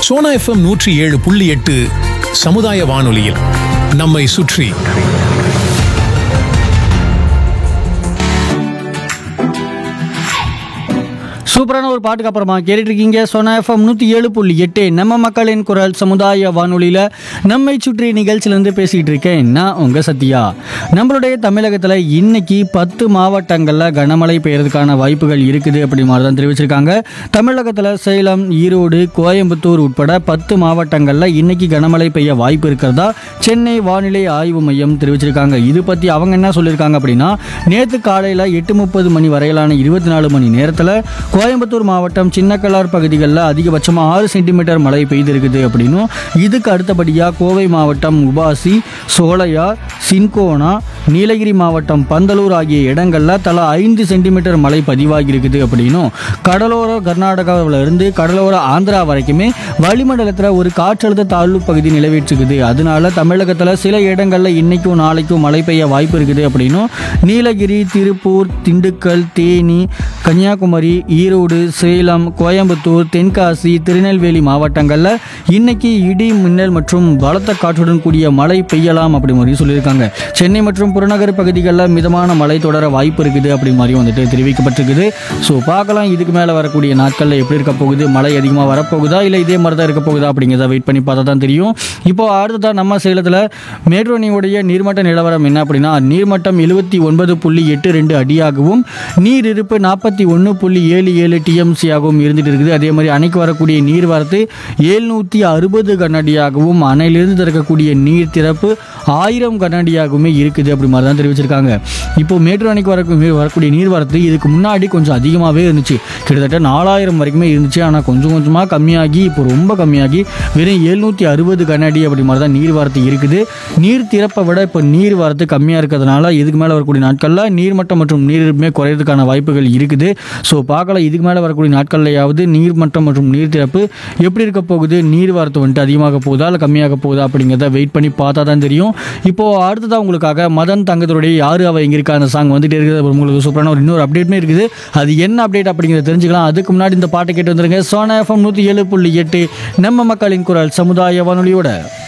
Sona FM நூற்றி ஏழு புள்ளி எட்டு சமுதாய வானொலியில் நம்மை சுற்றி சூப்பரான ஒரு பாட்டுக்கு அப்புறமா கேட்டுட்டு இருக்கீங்க சொன்ன எஃப்எம் நூற்றி ஏழு புள்ளி எட்டு நம்ம மக்களின் குரல் சமுதாய வானொலியில் நம்மை சுற்றி நிகழ்ச்சியிலேருந்து பேசிகிட்டு இருக்கேன் நான் உங்கள் சத்யா நம்மளுடைய தமிழகத்தில் இன்னைக்கு பத்து மாவட்டங்களில் கனமழை பெய்யறதுக்கான வாய்ப்புகள் இருக்குது அப்படி மாதிரி தான் தெரிவிச்சிருக்காங்க தமிழகத்தில் சேலம் ஈரோடு கோயம்புத்தூர் உட்பட பத்து மாவட்டங்களில் இன்னைக்கு கனமழை பெய்ய வாய்ப்பு இருக்கிறதா சென்னை வானிலை ஆய்வு மையம் தெரிவிச்சிருக்காங்க இது பற்றி அவங்க என்ன சொல்லியிருக்காங்க அப்படின்னா நேற்று காலையில் எட்டு முப்பது மணி வரையிலான இருபத்தி நாலு மணி நேரத்தில் கோயம்புத்தூர் மாவட்டம் சின்னக்கலார் பகுதிகளில் அதிகபட்சமாக ஆறு சென்டிமீட்டர் மழை பெய்திருக்குது அப்படின்னும் இதுக்கு அடுத்தபடியாக கோவை மாவட்டம் உபாசி சோலையார் சின்கோனா நீலகிரி மாவட்டம் பந்தலூர் ஆகிய இடங்களில் தலா ஐந்து சென்டிமீட்டர் மழை பதிவாகி இருக்குது அப்படின்னும் கடலோர கர்நாடகாவில் இருந்து கடலோர ஆந்திரா வரைக்குமே வளிமண்டலத்தில் ஒரு காற்றழுத்த தாழ்வு பகுதி நிலவிட்டுருக்குது அதனால தமிழகத்தில் சில இடங்களில் இன்னைக்கும் நாளைக்கும் மழை பெய்ய வாய்ப்பு இருக்குது அப்படின்னும் நீலகிரி திருப்பூர் திண்டுக்கல் தேனி கன்னியாகுமரி ஈரோடு சேலம் கோயம்புத்தூர் தென்காசி திருநெல்வேலி மாவட்டங்களில் இன்னைக்கு இடி மின்னல் மற்றும் பலத்த காற்றுடன் கூடிய மழை பெய்யலாம் அப்படி மாதிரி சொல்லியிருக்காங்க சென்னை மற்றும் புறநகர் பகுதிகளில் மிதமான மழை தொடர வாய்ப்பு இருக்குது அப்படி மாதிரி வந்துட்டு தெரிவிக்கப்பட்டிருக்குது ஸோ பார்க்கலாம் இதுக்கு மேலே வரக்கூடிய நாட்களில் எப்படி இருக்க போகுது மழை அதிகமாக வரப்போகுதா இல்லை இதே மாதிரி தான் இருக்க போகுதா அப்படிங்கிறத வெயிட் பண்ணி பார்த்தா தான் தெரியும் இப்போ அடுத்ததாக நம்ம சேலத்தில் மேட்ரோனியுடைய நீர்மட்ட நிலவரம் என்ன அப்படின்னா நீர்மட்டம் எழுபத்தி ஒன்பது புள்ளி எட்டு ரெண்டு அடியாகவும் நீர் இருப்பு நாற்பத்தி ஒன்று புள்ளி ஏழு ஏழு டிஎம்சியாகவும் இருந்துட்டு இருக்குது அதே மாதிரி அணைக்கு வரக்கூடிய நீர் வரத்து ஏழ்நூற்றி அறுபது கனஅடியாகவும் அணையிலிருந்து திறக்கக்கூடிய நீர் திறப்பு ஆயிரம் கனஅடியாகவுமே இருக்குது அப்படி மாதிரி தான் தெரிவிச்சிருக்காங்க இப்போ மேட்டூர் அணைக்கு வர வரக்கூடிய நீர் வரத்து இதுக்கு முன்னாடி கொஞ்சம் அதிகமாகவே இருந்துச்சு கிட்டத்தட்ட நாலாயிரம் வரைக்குமே இருந்துச்சு ஆனால் கொஞ்சம் கொஞ்சமாக கம்மியாகி இப்போ ரொம்ப கம்மியாகி வெறும் எழுநூற்றி அறுபது கனஅடி அப்படி மாதிரி தான் நீர் வரத்து இருக்குது நீர் திறப்பை விட இப்போ நீர் வரத்து கம்மியாக இருக்கிறதுனால இதுக்கு மேலே வரக்கூடிய நாட்களில் நீர்மட்டம் மற்றும் நீரிருப்புமே குறையிறதுக்கான வாய்ப்புகள் இருக்குது ஸோ பார்க்கலாம் இதுக்கு மேலே வரக்கூடிய நாட்கள்லையாவது நீர்மட்டம் மற்றும் நீர் திறப்பு எப்படி இருக்க போகுது நீர் வரத்து வந்துட்டு அதிகமாக போகுதா இல்லை கம்மியாக போகுதா அப்படிங்கிறத வெயிட் பண்ணி பார்த்தா தான் தெரியும் இப்போது அடுத்ததாக உங்களுக்காக மதன் தங்கத்துடைய யாரு அவ எங்க இருக்கா அந்த சாங் வந்துட்டு இருக்குது அப்புறம் உங்களுக்கு சூப்பரான ஒரு இன்னொரு அப்டேட்டுமே இருக்குது அது என்ன அப்டேட் அப்படிங்கிறத தெரிஞ்சுக்கலாம் அதுக்கு முன்னாடி இந்த பாட்டை கேட்டு வந்துருங்க சோனா எஃப்எம் நூற்றி ஏழு புள்ளி எட்டு நம்ம மக்களின் குரல் சமுதாய வானொலியோட